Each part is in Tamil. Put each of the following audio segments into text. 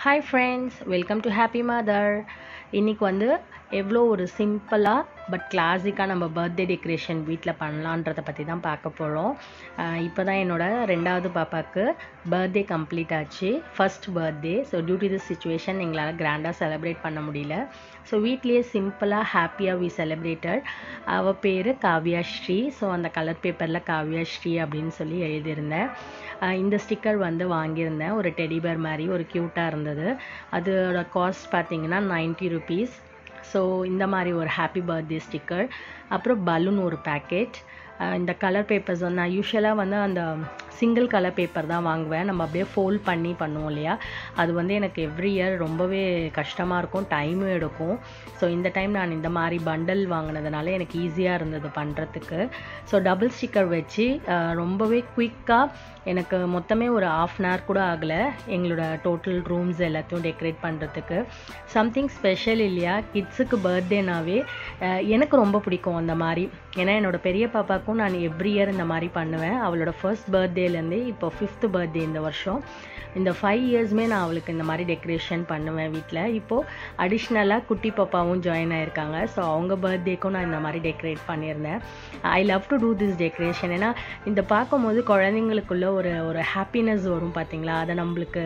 hi friends welcome to happy mother இன்னைக்கு வந்து எவ்வளோ ஒரு சிம்பிளாக பட் கிளாசிக்காக நம்ம பர்த்டே டெக்கரேஷன் வீட்டில் பண்ணலான்றதை பற்றி தான் பார்க்க போகிறோம் இப்போ தான் என்னோட ரெண்டாவது பாப்பாவுக்கு பர்த்டே கம்ப்ளீட் ஆச்சு first birthday so due to this situation எங்களால் கிராண்டாக செலிப்ரேட் பண்ண முடியல ஸோ வீட்லேயே சிம்பிளாக ஹாப்பியாக வி செலிப்ரேட்டட் அவள் பேர் காவ்யாஸ்ரீ ஸோ அந்த கலர் பேப்பரில் காவ்யாஸ்ரீ அப்படின்னு சொல்லி எழுதியிருந்தேன் அஹ் இந்த ஸ்டிக்கர் வந்து வாங்கியிருந்தேன் ஒரு டெடிபேர் மாதிரி ஒரு க்யூட்டாக இருந்தது அதோட காஸ்ட் பார்த்தீங்கன்னா நைன்ட்டி ருபீஸ் ஸோ இந்த மாதிரி ஒரு ஹாப்பி பர்த்டே ஸ்டிக்கர் அப்புறம் பலூன் ஒரு பேக்கெட் இந்த கலர் பேப்பர்ஸ் வந்து நான் யூஸ்வலாக வந்து அந்த சிங்கிள் கலர் பேப்பர் தான் வாங்குவேன் நம்ம அப்படியே ஃபோல்ட் பண்ணி பண்ணுவோம் இல்லையா அது வந்து எனக்கு எவ்ரி இயர் ரொம்பவே கஷ்டமாக இருக்கும் டைமும் எடுக்கும் ஸோ இந்த டைம் நான் இந்த மாதிரி பண்டல் வாங்கினதுனால எனக்கு ஈஸியாக இருந்தது பண்ணுறதுக்கு ஸோ டபுள் ஸ்டிக்கர் வச்சு அஹ், ரொம்பவே குயிக்காக எனக்கு மொத்தமே ஒரு ஆஃப் அன் ஹவர் கூட ஆகலை எங்களோட டோட்டல் ரூம்ஸ் எல்லாத்தையும் டெக்கரேட் பண்ணுறதுக்கு சம்திங் ஸ்பெஷல் இல்லையா கிட்ஸுக்கு பர்த்டேனாவே எனக்கு ரொம்ப பிடிக்கும் அந்த மாதிரி ஏன்னா என்னோட பெரிய பாப்பாக்கும் நான் எவ்ரி இயர் இந்த மாதிரி பண்ணுவேன் அவளோட ஃபர்ஸ்ட் பர்த்டேலேருந்து இப்போ ஃபிஃப்த் பர்த்டே இந்த வருஷம் இந்த ஃபைவ் இயர்ஸ்மே நான் அவளுக்கு இந்த மாதிரி டெக்கரேஷன் பண்ணுவேன் வீட்டில் இப்போது அடிஷ்னலாக குட்டி பாப்பாவும் ஜாயின் ஆயிருக்காங்க ஸோ அவங்க பர்த்டேக்கும் நான் இந்த மாதிரி டெக்கரேட் பண்ணியிருந்தேன் I love to do this decoration ஏன்னா இந்த பார்க்கும்போது குழந்தைங்களுக்குள்ள ஒரு ஒரு ஹாப்பினஸ் வரும் பார்த்தீங்களா அதை நம்மளுக்கு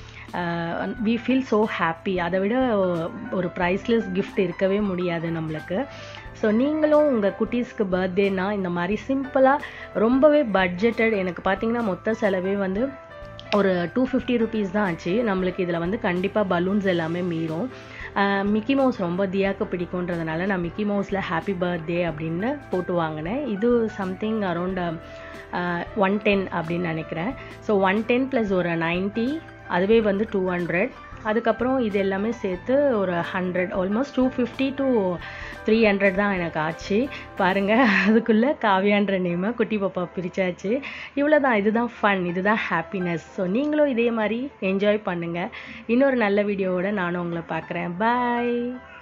வி ஃபீல் ஸோ ஹாப்பி அதை விட ஒரு ப்ரைஸ்லெஸ் gift இருக்கவே முடியாது நம்மளுக்கு ஸோ நீங்களும் உங்கள் குட்டீஸ்க்கு பர்த்டேனா இந்த மாதிரி சிம்பிளாக ரொம்பவே பட்ஜெட்டட் எனக்கு பார்த்தீங்கன்னா மொத்த செலவே வந்து ஒரு டூ ஃபிஃப்டி ருபீஸ் தான் ஆச்சு நம்மளுக்கு இதில் வந்து கண்டிப்பாக பலூன்ஸ் எல்லாமே மீறும் மிக்கி மவுஸ் ரொம்ப தியாக்கு பிடிக்குன்றதுனால நான் மிக்கி மவுஸில் ஹாப்பி பர்த்டே அப்படின்னு போட்டு வாங்கினேன் இது சம்திங் அரௌண்ட் ஒன் டென் அப்படின்னு நினைக்கிறேன் ஸோ ஒன் டென் ப்ளஸ் ஒரு நைன்ட்டி அதுவே வந்து டூ ஹண்ட்ரட் அதுக்கப்புறம் இது எல்லாமே சேர்த்து ஒரு hundred almost two fifty to three hundred தான் எனக்கு ஆச்சு பாருங்கள் அதுக்குள்ளே காவியான்ற நேமை குட்டி பாப்பா பிரிச்சாச்சு இவ்வளோ தான் இதுதான் ஃபன் இதுதான் ஹாப்பினஸ் ஸோ நீங்களும் இதே மாதிரி என்ஜாய் பண்ணுங்கள் இன்னொரு நல்ல வீடியோவோட நானும் உங்களை பார்க்குறேன் பாய்